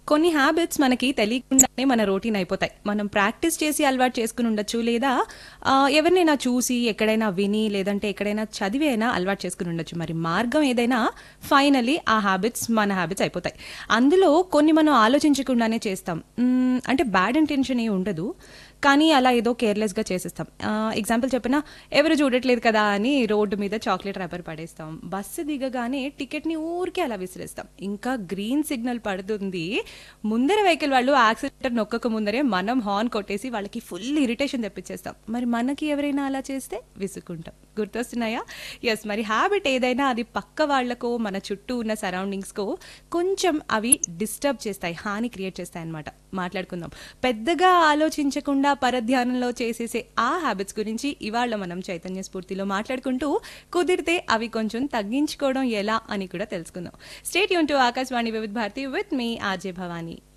కొన్ని హ్యాబిట్స్ మనకి తెలియకుండానే మన రొటీన్ అయిపోతాయి మనం ప్రాక్టీస్ చేసి అలవాటు చేసుకుని ఉండొచ్చు లేదా ఆ, ఎవరినైనా చూసి ఎక్కడైనా విని లేదంటే ఎక్కడైనా చదివి అయినా అలవాటు చేసుకుని ఉండొచ్చు మరి మార్గం ఏదైనా ఫైనలీ ఆ హ్యాబిట్స్ మన హ్యాబిట్స్ అయిపోతాయి అందులో కొన్ని మనం ఆలోచించకుండానే చేస్తాం మ్మ్, అంటే బ్యాడ్ ఇంటెన్షన్ ఏ ఉండదు కానీ అలా ఏదో కేర్లెస్గా చేసేస్తాం ఎగ్జాంపుల్ చెప్పిన ఎవరు చూడట్లేదు కదా అని రోడ్డు మీద చాక్లెట్ ర్యాపర్ పడేస్తాం బస్సు దిగగానే టికెట్ని ఊరికే అలా విసిరేస్తాం ఇంకా గ్రీన్ సిగ్నల్ పడుతుంది ముందర వెహికల్ వాళ్ళు యాక్సిడెంట్ నొక్కక ముందరే మనం హార్న్ కొట్టేసి వాళ్ళకి ఫుల్ ఇరిటేషన్ తెప్పించేస్తాం మరి మనకి ఎవరైనా అలా చేస్తే విసుక్కుంటాం గుర్తొస్తున్నాయా ఎస్ మరి హ్యాబిట్ ఏదైనా అది పక్క వాళ్లకో మన చుట్టూ ఉన్న సరౌండింగ్స్కో కొంచెం అవి డిస్టర్బ్ చేస్తాయి హాని క్రియేట్ చేస్తాయి అన్నమాట మాట్లాడుకుందాం పెద్దగా ఆలోచించకుండా పరధ్యానంలో చేసేసే ఆ హ్యాబిట్స్ గురించి ఇవాళ మనం చైతన్య స్ఫూర్తిలో మాట్లాడుకుంటూ కుదిరితే అవి కొంచెం తగ్గించుకోవడం ఎలా అని కూడా తెలుసుకుందాం స్టేట్ యూన్ to Akashvani Vividh Bharati with me RJ Bhavani